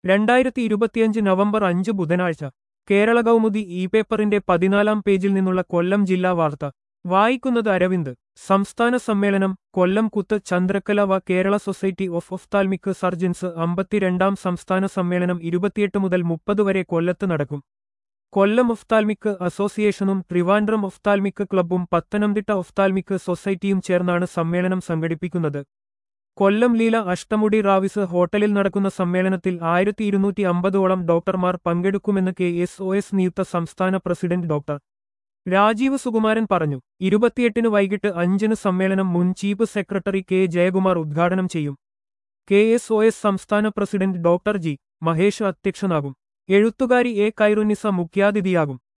രണ്ടായിരത്തി ഇരുപത്തിയഞ്ച് നവംബർ അഞ്ച് ബുധനാഴ്ച കേരള കൗമുദി ഇ പേപ്പറിന്റെ പതിനാലാം പേജിൽ നിന്നുള്ള കൊല്ലം ജില്ലാ വാർത്ത വായിക്കുന്നത് അരവിന്ദ് സംസ്ഥാന സമ്മേളനം കൊല്ലം കുത്ത് ചന്ദ്രക്കല വ Kerala society of ophthalmic surgeons അമ്പത്തിരണ്ടാം സംസ്ഥാന സമ്മേളനം ഇരുപത്തിയെട്ട് മുതൽ മുപ്പത് വരെ കൊല്ലത്ത് നടക്കും കൊല്ലം ഒഫ്താൽമിക് അസോസിയേഷനും ട്രിവാൻഡ്രം ഒഫ്താൽമിക് ക്ലബ്ബും പത്തനംതിട്ട ഒഫ്താൽമിക് സൊസൈറ്റിയും ചേർന്നാണ് സമ്മേളനം സംഘടിപ്പിക്കുന്നത് കൊല്ലം ലീല അഷ്ടമുടി റാവിസ് ഹോട്ടലിൽ നടക്കുന്ന സമ്മേളനത്തിൽ ആയിരത്തി ഇരുന്നൂറ്റി അമ്പതോളം ഡോക്ടർമാർ പങ്കെടുക്കുമെന്ന് കെ എസ് ഒ എസ് നിയുക്ത സംസ്ഥാന പ്രസിഡന്റ് ഡോക്ടർ രാജീവ് സുകുമാരൻ പറഞ്ഞു ഇരുപത്തിയെട്ടിന് വൈകിട്ട് അഞ്ചിന് സമ്മേളനം മുൻ ചീഫ് സെക്രട്ടറി കെ ജയകുമാർ ഉദ്ഘാടനം ചെയ്യും കെ എസ് ഒ എസ് സംസ്ഥാന പ്രസിഡന്റ് ഡോക്ടർ ജി മഹേഷ് അധ്യക്ഷനാകും എഴുത്തുകാരി എ കൈറുനിസ മുഖ്യാതിഥിയാകും